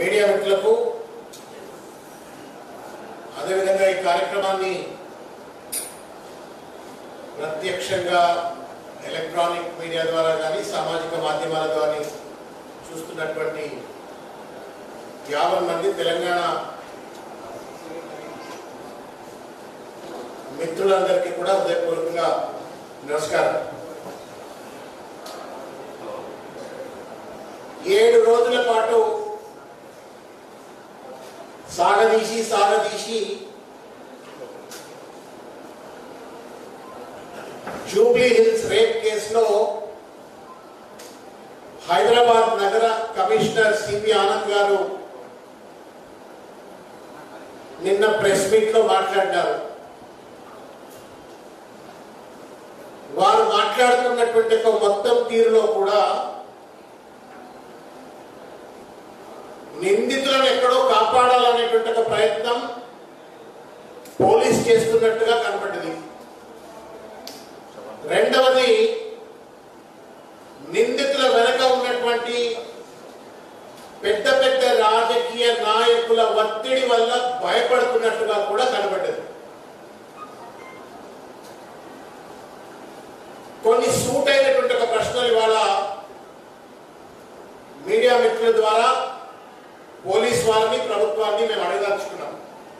Media మిత్రులకు అదేవిధంగా ఈ కార్యక్రమాన్ని ప్రత్యక్షంగా ఎలక్ట్రానిక్ మీడియా ద్వారా కానీ సామాజిక మాధ్యమాల ద్వారా చూస్తున్నటువంటి యాభై మంది తెలంగాణ మిత్రులందరికీ కూడా హృదయపూర్వకంగా నమస్కారం ఏడు రోజుల పాటు సాగదీసి సాగదీసి జూబ్లీ హిల్స్ రేప్ కేసులో హైదరాబాద్ నగర కమిషనర్ సిపి ఆనంద్ గారు నిన్న ప్రెస్ మీట్ లో మాట్లాడినారు వారు మాట్లాడుతున్నటువంటి ఒక మొత్తం తీరులో కూడా నిందితులను ఎక్కడో కాపాడాలనేటువంటి ఒక ప్రయత్నం పోలీస్ చేస్తున్నట్టుగా కనపడింది రెండవది నిందితుల వెనక ఉన్నటువంటి పెద్ద పెద్ద రాజకీయ నాయకుల ఒత్తిడి వల్ల భయపడుతున్నట్టుగా కూడా కనబడ్డది కొన్ని సూట్ అయినటువంటి ఒక ప్రశ్నలు ఇవాళ మీడియా మిత్రుల ద్వారా పోలీస్ వారిని ప్రభుత్వాన్ని మేము అడగదలుచుకున్నాం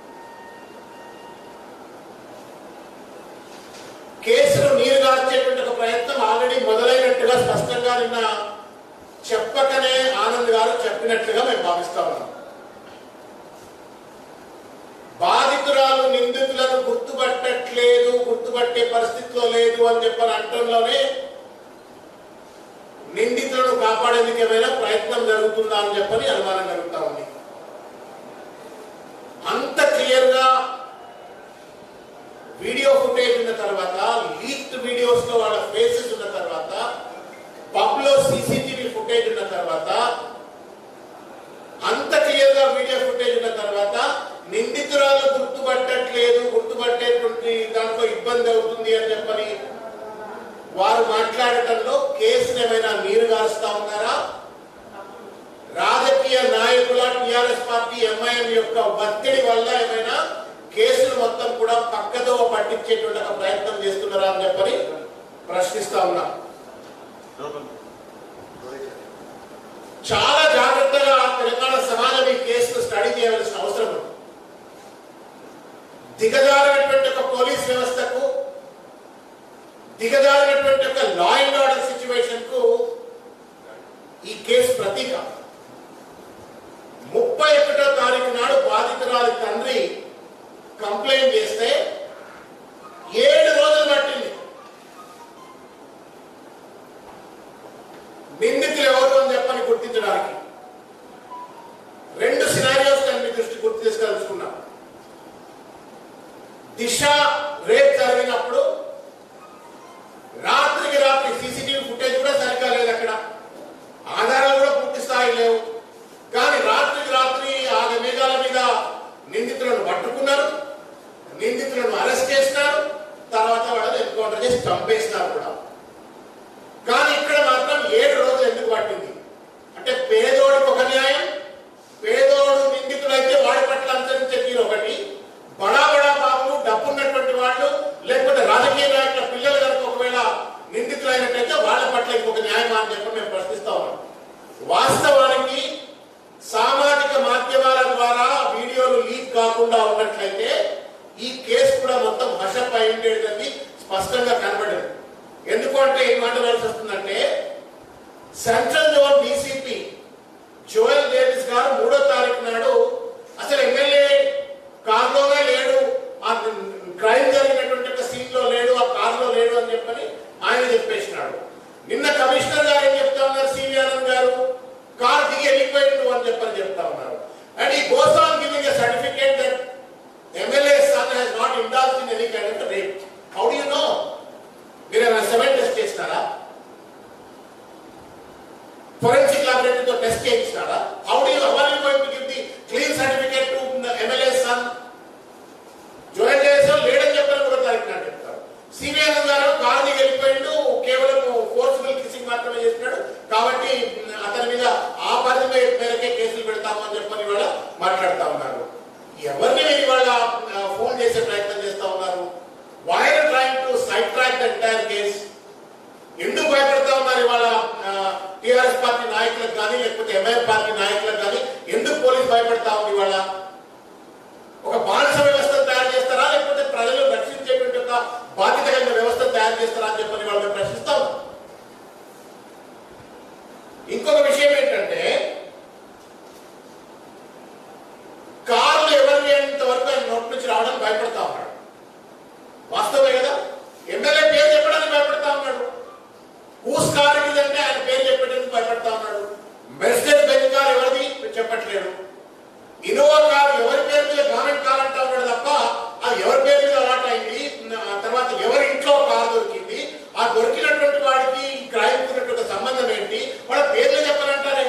కేసును నీరుగార్చేటువంటి ఒక ప్రయత్నం ఆల్రెడీ మొదలైనట్టుగా స్పష్టంగా నిన్న చెప్పకనే ఆనంద్ గారు చెప్పినట్లుగా మేము భావిస్తా ఉన్నాం బాధితురాలు నిందితులను గుర్తుపట్టట్లేదు గుర్తుపట్టే పరిస్థితిలో లేదు అని చెప్పని అంటంలోనే నిందితులను కాపాడేందుకు ఏమైనా ప్రయత్నం జరుగుతుందా అని చెప్పని అనుమానం కలుగుతా ఉంది అంత క్లియర్ గా వీడియో ఫుటేజ్ ఉన్న తర్వాత లీక్డ్ వీడియోస్ లో వాళ్ళ ఫేసెస్ ఉన్న తర్వాత పబ్ లో సీసీటీవీ ఫుటేజ్ ఉన్న తర్వాత అంత క్లియర్ గా వీడియో ఫుటేజ్ ఉన్న తర్వాత నిందితురాలు గుర్తుపట్టట్లేదు గుర్తుపట్టేటువంటి దాంట్లో ఇబ్బంది అవుతుంది అని చెప్పని వారు మాట్లాడటంలో కేసును ఏమైనా నీరు గారుస్తా ఉన్నారా రాజకీయ నాయకుల టిఆర్ఎస్ పార్టీ ఎంఐఎం యొక్క ఒత్తిడి వల్ల ఏమైనా కేసులు మొత్తం కూడా పక్కదో పట్టించేటువంటి ఒక ప్రయత్నం చేస్తున్నారా అని చెప్పని ప్రశ్నిస్తా ఉన్నా చాలా జాగ్రత్తగా తెలంగాణ సమాజం ఈ కేసును స్టడీ చేయవలసిన అవసరం ఉంది దిగజారినటువంటి ఒక పోలీస్ వ్యవస్థకు దిగజారినటువంటి ఒక లా అండ్ ఆర్డర్ సిచ్యువేషన్ కు ఈ కేసు ప్రతీక ముప్పై ఒకటో తారీఖు నాడు బాధితురాలి తండ్రి కంప్లైంట్ చేస్తే ఏడు రోజులు పట్టింది నిందితులు ఎవరు అని చెప్పని గుర్తించడానికి రెండు సినారియోస్ నేను మీ దృష్టి గుర్తు తీసుకెలుసుకున్నాం దిశ రేప్ జరిగినప్పుడు రాత్రికి రాత్రి సీసీటీవీ ఫుటేజ్ కూడా సరిగ్గా లేదు అక్కడ ఆధారాలు కూడా పూర్తి స్థాయి లేవు కానీ రాత్రికి రాత్రి ఆరు మేఘాల మీద నిందితులను పట్టుకున్నారు నిందితులను అరెస్ట్ చేసినారు తర్వాత వాళ్ళని ఎన్కౌంటర్ చేసి చంపేసినారు కూడా కానీ ఇక్కడ మాత్రం ఏడు రోజులు ఎందుకు పట్టింది అంటే పేదోడికి ఒక న్యాయం పేదోడు నిందితులైతే వాడి పట్ల అనుసరించే తీరు ఒకటి బడా బడా బాబులు డబ్బున్నటువంటి వాళ్ళు లేకపోతే రాజకీయ నాయకుల పిల్లలు కనుక ఒకవేళ నిందితులైనట్టయితే వాళ్ళ పట్ల ఇంకొక న్యాయమా అని చెప్పి మేము ప్రశ్నిస్తా ఉన్నాం వాస్తవానికి సామాజిక మాధ్యమాల ద్వారా వీడియోలు లీక్ కాకుండా ఉన్నట్లయితే ఈ కేసు కూడా మొత్తం హషప్ అయి ఉండేది స్పష్టంగా కనబడింది ఎందుకంటే ఏం మాట్లాడాల్సి వస్తుందంటే central zone DCP Joel Davis గారు మూడో తారీఖు నాడు అసలు ఎమ్మెల్యే కార్లోనే లేడు ఆ క్రైమ్ జరిగినటువంటి ఒక సీన్ లో లేడు ఆ కార్ లో లేడు అని చెప్పని ఆయన చెప్పేసినాడు నిన్న కమిషనర్ గారు ఏం చెప్తా ఉన్నారు సివి ఆనంద్ గారు కార్ దిగి వెళ్ళిపోయిండు అని చెప్పని చెప్తా ఉన్నారు and he goes on giving a certificate that MLA son has not indulge in any kind of rape how do you know మీరు ఏమైనా సెవెన్ టెస్ట్ చేసినారా ఫోరెన్సిక్ లాబొరేటరీతో టెస్ట్ చేయించినారా how do you how are you going to give the clean certificate to MLA son Joel Davis లేడని చెప్పని కూడా తారీఖు నాడు చెప్తారు సిబిఐ గారు కాలనీ వెళ్ళిపోయిండు కేవలం ఫోర్స్ఫుల్ కిసింగ్ మాత్రమే చేసినాడు కాబట్టి అతని మీద ఆ పరిధి మేరకే కేసులు పెడతాము అని చెప్పని మాట్లాడుతా ఉన్నారు ఎవరిని మీరు ఇవాళ ఫోన్ చేసే ప్రయత్నం చేస్తా ఉన్నారు why are trying to side track the entire case ఎందుకు భయపడతా ఉన్నారు ఇవాళ టిఆర్ఎస్ పార్టీ నాయకులకు కానీ లేకపోతే ఎంఐఎం పార్టీ నాయకులకు కానీ ఎందుకు పోలీస్ భయపడతా ఉంది ఇవాళ ఒక బానిస వ్యవస్థను తయారు చేస్తారా లేకపోతే ప్రజలు రక్షించేటువంటి ఒక బాధ్యత కలిగిన వ్యవస్థను తయారు చేస్తారా అని చెప్పని వాళ్ళు మేము ప్రశ్నిస్తా ఉన్నాం ఇంకొక విషయం ఏంటంటే కార్లు ఎవరిని అంత వరకు ఆయన నోటి నుంచి రావడానికి భయపడతా ఉన్నాడు వాస్తవమే కదా ఎమ్మెల్యే పేరు చెప్పడానికి భయపడతా ఉన్నాడు హూస్ కార్ ఇది అంటే ఆయన పేరు చెప్పడానికి భయపడతా ఉన్నాడు మెర్సిడెస్ బెంజ్ కార్ ఎవరిది చెప్పట్లేడు ఇన్నోవా కార్ ఎవరి పేరు మీద గవర్నమెంట్ కార్ అంటా ఉన్నాడు తప్ప అది ఎవరి పేరు మీద అలాట్ అయింది ఆ తర్వాత ఎవరి ఇంట్లో కార్ దొరికింది ఆ దొరికినటువంటి వాడికి క్రైమ్ ఉన్నటువంటి సంబంధం ఏంటి వాళ్ళ పేర్లు చెప్పనంటారే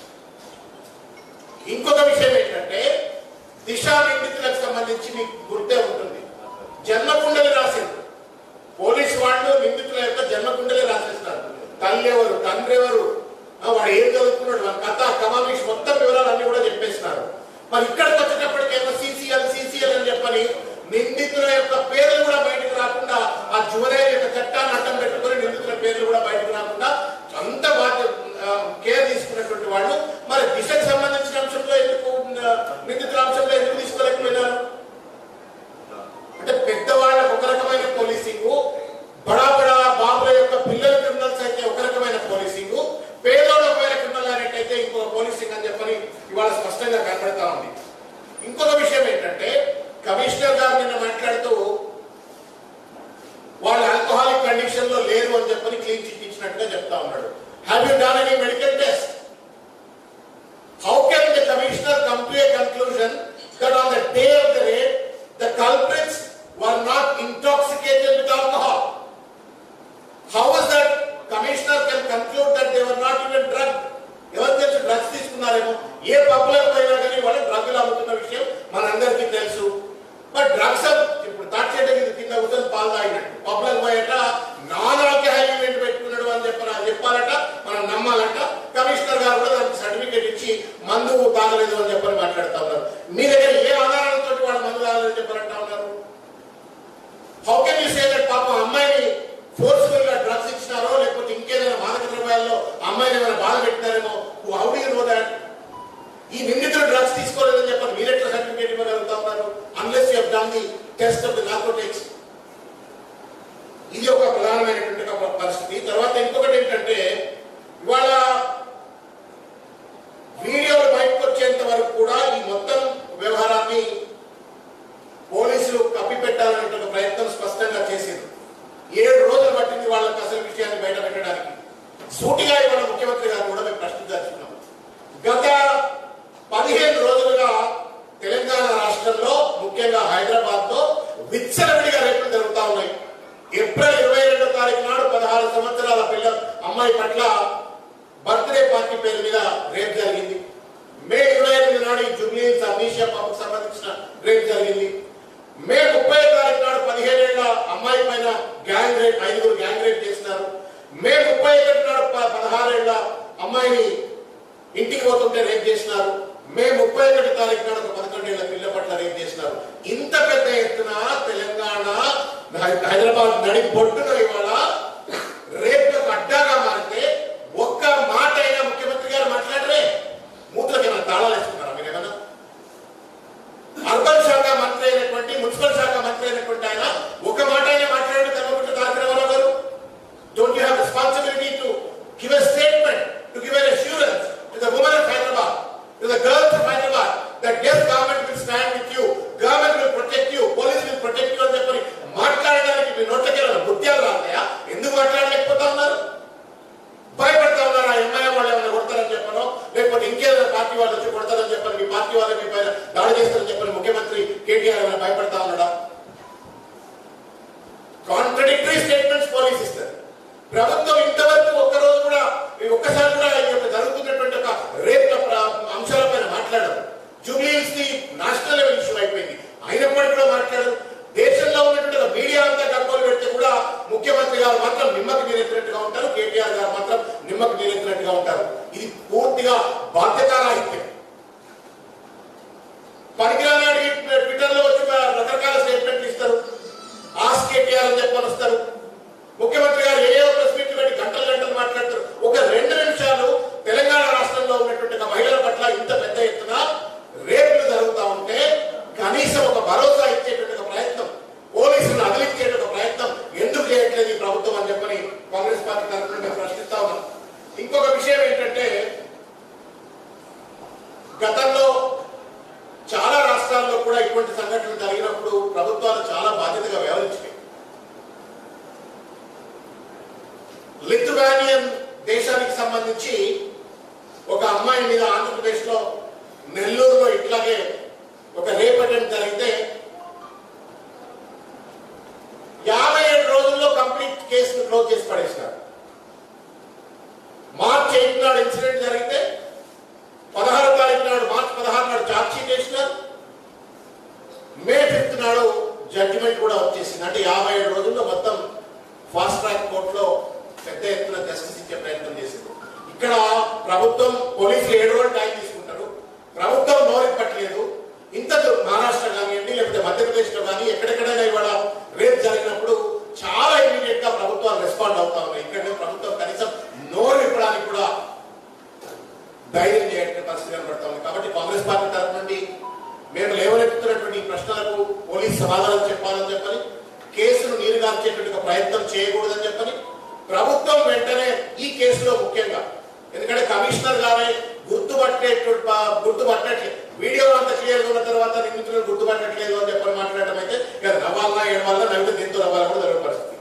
ఇంకొక విషయం ఏంటంటే దిశ నిందితులకు సంబంధించి మీకు గుర్తే ఉంటుంది జన్మకుండలి రాసింది పోలీసు వాళ్ళు నిందితుల యొక్క జన్మకుండలి రాసేస్తారు తల్లి ఎవరు తండ్రి ఎవరు ఆ, వాడు ఏం చదువుకున్నాడు వాడి కథ కమామిష్ మొత్తం వివరాలు అన్ని కూడా చెప్పేస్తున్నారు మరి ఇక్కడికి వచ్చేటప్పటికేమో సిసిఎల్ సిసిఎల్ అని చెప్పని నిందితుల యొక్క పేర్లు కూడా బయటకు రాకుండా ఆ జువలైర్ యొక్క చట్టాన్ని అడ్డం పెట్టుకొని నిందితుల పేర్లు కూడా బయటకు రాకుండా అంత బాధ్యత కేర్ తీసుకున్నటువంటి వాళ్ళు మరి దిశకు సంబంధించిన అంశంలో ఎందుకు ఆ, నిందితుల అంశంలో ఎందుకు తీసుకోలేకపోయినారు అంటే పెద్దవాళ్ళకు ఒక రకమైన పోలీసింగ్ బడా బడా బాబుల యొక్క పిల్లల క్రిమినల్స్ అయితే ఒక రకమైన పోలీసింగ్ పేదోళ్ళ పైన క్రిమినల్ అనేటైతే ఇంకొక పోలీసింగ్ అని చెప్పని ఇవాళ స్పష్టంగా కనబడతా ఉంది ఇంకొక విషయం ఏంటంటే కమిషనర్ గారు నిన్న మాట్లాడుతూ వాళ్ళు ఆల్కహాలిక్ కండిషన్ లో లేరు అని చెప్పని క్లీన్ చిట్ ఇచ్చినట్టుగా చెప్తా ఉన్నాడు have you done any medical test How can the commissioner come to a conclusion that on the day of the raid, the culprits were not intoxicated with alcohol? How is that commissioner can conclude that they were not even drugged? ఎవరు తెలుసు drugs తీసుకున్నారేమో ఏ పబ్లకు పోయినా కానీ వాళ్ళు డ్రగ్లు అమ్ముతున్న విషయం మనందరికీ తెలుసు but drugs ఇప్పుడు తాచేట కింద కూర్చొని పాలు తాగినట్టు పబ్లకు పోయేట నాన్ ఆల్కహాల్ ఈవెంట్ పెట్టుకున్నాడు అని చెప్పారు అది చెప్పాలట మనం నమ్మాలంట కమిషనర్ గారు కూడా దానికి సర్టిఫికేట్ ఇచ్చి మందు తాగలేదు అని చెప్పని మాట్లాడుతా ఉన్నారు మీ దగ్గర ఏ ఆధారాలతో వాళ్ళు మందు తాగలేదని చెప్పారంటా ఉన్నారు how can you say that పాపం అమ్మాయిని ఫోర్స్ఫుల్ గా డ్రగ్స్ ఇచ్చినారో లేకపోతే ఇంకేదైనా మాదక ద్రవ్యాల్లో అమ్మాయిని ఏమైనా బాధ పెట్టినారేమో హౌ డూ నో దాట్ ఈ నిందితుడు డ్రగ్స్ తీసుకోలేదని చెప్పని మీరు ఎట్లా సర్టిఫికేట్ ఇవ్వగలుగుతా ఉన్నారు unless you done the test of the narcotics ఇది ఒక ప్రధానమైనటువంటి ఒక పరిస్థితి తర్వాత ఇంకొకటి ఏంటంటే ఇవాళ వీడియోలు బయటకు వచ్చేంత వరకు కూడా ఈ మొత్తం వ్యవహారాన్ని పోలీసులు కప్పిపెట్టాలనే ఒక ప్రయత్నం స్పష్టంగా చేసింది ఏడు రోజులు పట్టింది వాళ్ళకి అసలు విషయాన్ని బయట పెట్టడానికి సూటిగా ఇవాళ ముఖ్యమంత్రి గారు కూడా మేము ప్రశ్నించాల్సినాం గత పదిహేను రోజులుగా తెలంగాణ రాష్ట్రంలో ముఖ్యంగా హైదరాబాద్ లో విచ్చలవిడిగా రేపులు జరుగుతా ఉన్నాయి ఏప్రిల్ ఇరవై రెండో తారీఖు నాడు పదహారు సంవత్సరాల పిల్ల అమ్మాయి పట్ల బర్త్డే పార్టీ పేరు మీద రేప్ జరిగింది మే ఇరవై ఎనిమిది నాడు ఈ జూబ్లీస్ అమీషా పాపకు సంబంధించిన రేప్ జరిగింది మే ముప్పై తారీఖు నాడు పదిహేనేళ్ల అమ్మాయి పైన గ్యాంగ్ రేప్ ఐదుగురు గ్యాంగ్ రేప్ చేసినారు మే ముప్పై ఒకటి నాడు ప- పదహారేళ్ల అమ్మాయిని ఇంటికి పోతుంటే రేప్ చేసినారు మే ముప్పై ఒకటి తారీఖు నాడు ఒక పదకొండేళ్ల పిల్ల పట్ల రేప్ చేసినారు ఇంత పెద్ద ఎత్తున తెలంగాణ హై- హైదరాబాద్ నడి బొట్టున ఇవాళ రేపు అడ్డాగా మారితే ఒక్క మాట అయినా ముఖ్యమంత్రి గారు మాట్లాడరే మూతలకి ఏమైనా తాళాలు వేసుకున్నారా మీరు ఏమన్నా అర్బన్ శాఖ మంత్రి అయినటువంటి మున్సిపల్ శాఖ మంత్రి అయినటువంటి ఆయన ఒక మాట అయినా మాట్లాడి కల్వకుంట్ల తారక రామారావు గారు don't you have responsibility to give a statement to give an assurance to the women of Hyderabad to the girls of Hyderabad that as government will stand with you government will protect you police will protect you అని చెప్పని మాట్లాడడానికి మీ నోట్లకి ఏమైనా బుద్ధ్యాలు రాస్తాయా ఎందుకు మాట్లాడలేకపోతా ఉన్నారు భయపడతా ఉన్నారు ఆ MIM వాళ్ళు ఏమైనా కొడతారని చెప్పను లేకపోతే ఇంకేదైనా పార్టీ వాళ్ళు వచ్చి కొడతారని చెప్పని మీ పార్టీ వాళ్ళు మీ పైన దాడి చేస్తారని చెప్పని ముఖ్యమంత్రి కేటీఆర్ ఏమైనా భయపడతా ఉన్నాడా కాంట్రడిక్టరీ స్టేట్మెంట్స్ పోలీస్ ఇస్తారు ప్రభుత్వం ఇంతవరకు ఒక్క రోజు కూడా ఈ ఒక్కసారి కూడా ఈ యొక్క జరుగుతున్నటువంటి ఒక రేప్ అంశాలపైన మాట్లాడరు Jubilee's the national level issue అయిపోయింది అయినప్పటికీ కూడా మాట్లాడరు దేశంలో ఉన్నటువంటి ఒక మీడియా అంతా కట్టుకొని పెడితే కూడా ముఖ్యమంత్రి గారు మాత్రం నిమ్మకి నీరెత్తినట్టుగా ఉంటారు కేటీఆర్ గారు మాత్రం నిమ్మకి నీరెత్తినట్టుగా ఉంటారు ఇది పూర్తిగా బాధ్యతారాహిత్యం గతంలో చాలా రాష్ట్రాల్లో కూడా ఇటువంటి సంఘటనలు జరిగినప్పుడు ప్రభుత్వాలు చాలా బాధ్యతగా వ్యవహరించాయి లిథువానియన్ దేశానికి సంబంధించి ఒక అమ్మాయి మీద ఆంధ్రప్రదేశ్లో నెల్లూరులో ఇట్లాగే ఒక రేప్ అటెంప్ట్ జరిగితే యాభై ఏడు రోజుల్లో కంప్లీట్ కేసును క్లోజ్ చేసి పడేసినారు మార్చ్ ఎయిట్ నాడు ఇన్సిడెంట్ జరిగితే పదహారు తారీఖు నాడు మార్చ్ పదహారు నాడు ఛార్జ్ షీట్ వేసినారు మే ఫిఫ్త్ నాడు జడ్జిమెంట్ కూడా వచ్చేసింది అంటే యాభై ఏడు రోజుల్లో మొత్తం ఫాస్ట్ ట్రాక్ కోర్టులో పెద్ద ఎత్తున జస్టిస్ ఇచ్చే ప్రయత్నం చేసింది ఇక్కడ ప్రభుత్వం పోలీసులు ఏడు రోజులు టైం తీసుకుంటారు ప్రభుత్వం నోరిప్పట్లేదు ఇంత దూ- మహారాష్ట్ర కానివ్వండి లేకపోతే మధ్యప్రదేశ్లో కానీ ఎక్కడెక్కడైనా ఇవాళ రేప్ జరిగినప్పుడు చాలా ఇమీడియట్ గా ప్రభుత్వాలు రెస్పాండ్ అవుతా ఉన్నాయి ఇక్కడ ప్రభుత్వం కనీసం నోరు ఇప్పడానికి కూడా ధైర్యం చేయడానికి పరిస్థితి కనబడతా ఉంది కాబట్టి కాంగ్రెస్ పార్టీ తరఫు నుండి మేము లేవనెత్తుతున్నటువంటి ఈ ప్రశ్నలకు పోలీస్ సమాధానం చెప్పాలని చెప్పని కేసును నీరుగార్చేటువంటి ఒక ప్రయత్నం చేయకూడదని చెప్పని ప్రభుత్వం వెంటనే ఈ కేసులో ముఖ్యంగా ఎందుకంటే కమిషనర్ గారే గుర్తుపట్టేటువంటి ప- గుర్తుపట్టట్లేదు వీడియో అంతా క్లియర్ ఉన్న తర్వాత నిందితులను గుర్తుపట్టట్లేదు అని చెప్పని మాట్లాడటం అయితే ఇక నవ్వాలన్నా ఏడవాలన్నా నవ్వితే దీంతో నవ్వాలి కూడా జరిగే పరిస్థితి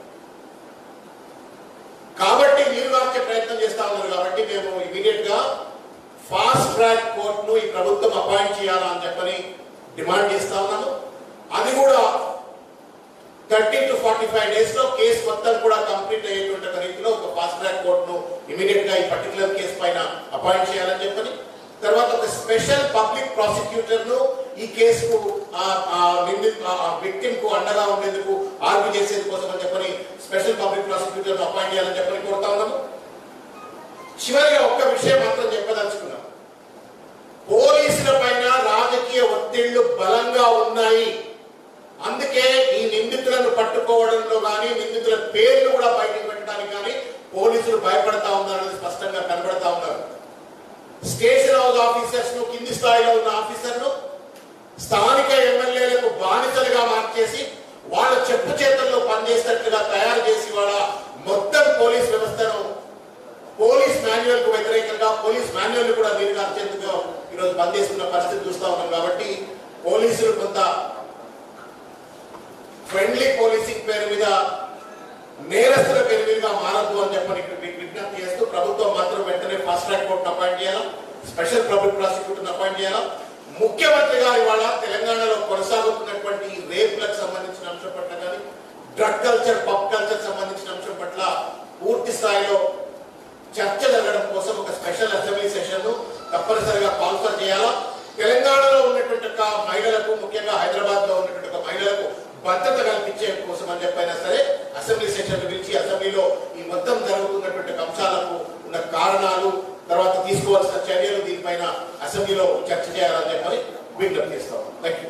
కాబట్టి నీరు మార్చే ప్రయత్నం చేస్తా ఉన్నారు కాబట్టి మేము ఇమీడియట్ గా ఫాస్ట్ ట్రాక్ కోర్టును ఈ ప్రభుత్వం అపాయింట్ చేయాలా అని చెప్పని డిమాండ్ చేస్తా ఉన్నాము అది కూడా thirty to forty five days లో కేసు మొత్తం కూడా కంప్లీట్ అయ్యేటువంటి ఒక రీతిలో ఒక ఫాస్ట్ ట్రాక్ కోర్టును ఇమీడియట్ గా ఈ పర్టికులర్ కేసు పైన అపాయింట్ చేయాలని చెప్పని తర్వాత ఒక స్పెషల్ పబ్లిక్ ప్రాసిక్యూటర్ ను ఈ కేసుకు విక్టిమ్ కు అండగా ఉండేందుకు ఆర్గ్యూ చేసేది కోసం అని చెప్పని స్పెషల్ పబ్లిక్ ప్రాసిక్యూటర్ ను అపాయింట్ చేయాలని చెప్పని కోరుతా ఉన్నాము చివరిగా ఒక్క విషయం మాత్రం చెప్పదలుచుకున్నాం పోలీసుల పైన రాజకీయ ఒత్తిళ్లు బలంగా ఉన్నాయి అందుకే ఈ నిందితులను పట్టుకోవడంలో కానీ నిందితుల పేర్లు కూడా బయటకు పెట్టడానికి కానీ పోలీసులు భయపడతా ఉన్నారని స్పష్టంగా కనబడతా ఉన్నారు స్టేషన్ హౌస్ ఆఫీసర్స్ ను కింది స్థాయిలో ఉన్న ఆఫీసర్ను స్థానిక ఎమ్మెల్యేలకు బానిసలుగా మార్చేసి వాళ్ళ చెప్పు చేతుల్లో పనిచేసినట్లుగా తయారు చేసి వాళ్ళ మొత్తం పోలీస్ వ్యవస్థను పోలీస్ మాన్యువల్ కు వ్యతిరేకంగా పోలీస్ మాన్యువల్ కూడా నీరుగార్చేందుకు ఈరోజు పనిచేస్తున్న పరిస్థితి చూస్తా ఉన్నాం కాబట్టి పోలీసులు కొంత ఫ్రెండ్లీ పోలీసింగ్ పేరు మీద నేరస్తుల పేరు మీదుగా మారద్దు అని చెప్పని ఇక్కడ మీకు విజ్ఞప్తి చేస్తూ ప్రభుత్వం మాత్రం వెంటనే ఫాస్ట్ ట్రాక్ కోర్టును అపాయింట్ చేయాలా స్పెషల్ పబ్లిక్ ప్రాసిక్యూటర్ని అపాయింట్ చేయాలా ముఖ్యమంత్రి గారు ఇవాళ తెలంగాణలో కొనసాగుతున్నటువంటి ఈ రేపులకు సంబంధించిన అంశం పట్ల కానీ డ్రగ్ కల్చర్ పబ్ కల్చర్ సంబంధించిన అంశం పట్ల పూర్తి స్థాయిలో చర్చ జరగడం కోసం ఒక స్పెషల్ అసెంబ్లీ సెషన్ ను తప్పనిసరిగా కాన్ఫర్ చేయాలా తెలంగాణలో ఉన్నటువంటి ఒక మహిళలకు ముఖ్యంగా హైదరాబాద్ లో ఉన్నటువంటి ఒక మహిళలకు భద్రత కల్పించే కోసం అని చెప్పైనా సరే అసెంబ్లీ సెషన్ పిలిచి అసెంబ్లీలో ఈ మొత్తం జరుగుతున్నటువంటి అంశాలకు ఉన్న కారణాలు తర్వాత తీసుకోవాల్సిన చర్యలు దీనిపైన అసెంబ్లీలో చర్చ చేయాలని చెప్పని విజ్ఞప్తి చేస్తాం థ్యాంక్ యూ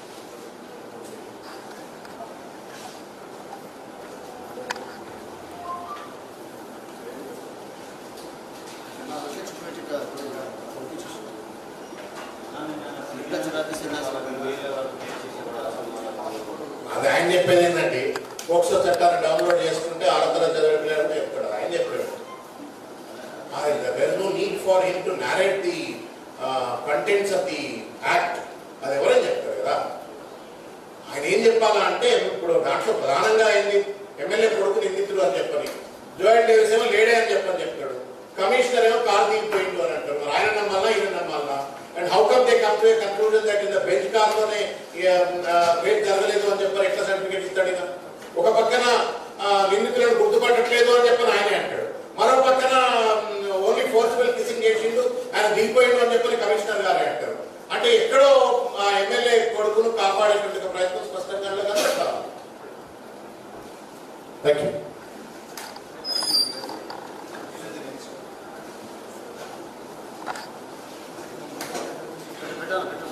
అది ఆయన చెప్పేది ఏంటంటే పోక్సో చట్టాన్ని డౌన్లోడ్ చేసుకుంటే ఆడతర చదివేట్లేదు చెప్తాడు ఆయన చెప్పాడు there no need for him to narrate the contents of the act అది ఎవరైనా చెప్తారు కదా ఆయన ఏం చెప్పాలా అంటే ఇప్పుడు దాంట్లో ప్రధానంగా ఏంది ఎమ్మెల్యే కొడుకు నిందితుడు అని చెప్పని జోయింట్ డేవిస్ ఏమో లేడే అని చెప్పని చెప్తాడు కమిషనర్ ఏమో కార్ దిగిపోయిండు అని అంటారు మరి ఆయన నమ్మాలా ఈయన నమ్మాలా and how come they come to a conclusion that in the Benz car లోనే రేట్ జరగలేదు అని చెప్పని ఎట్లా సర్టిఫికేట్ ఇస్తాడు ఇక ఒక పక్కన ఆ, నిందితులను గుర్తుపట్టట్లేదు అని చెప్పని ఆయనే అంటాడు మరో పక్కన ఓన్లీ ఫోర్స్ఫుల్ కిసింగ్ చేసిండు ఆయన దిగిపోయిండు అని చెప్పని కమిషనర్ గారే అంటారు అంటే ఎక్కడో ఆ ఎమ్మెల్యే కొడుకును కాపాడేటువంటి ఒక ప్రయత్నం స్పష్టంగా కనబడతా ఉంది థ్యాంక్ యూ పెట్టాలి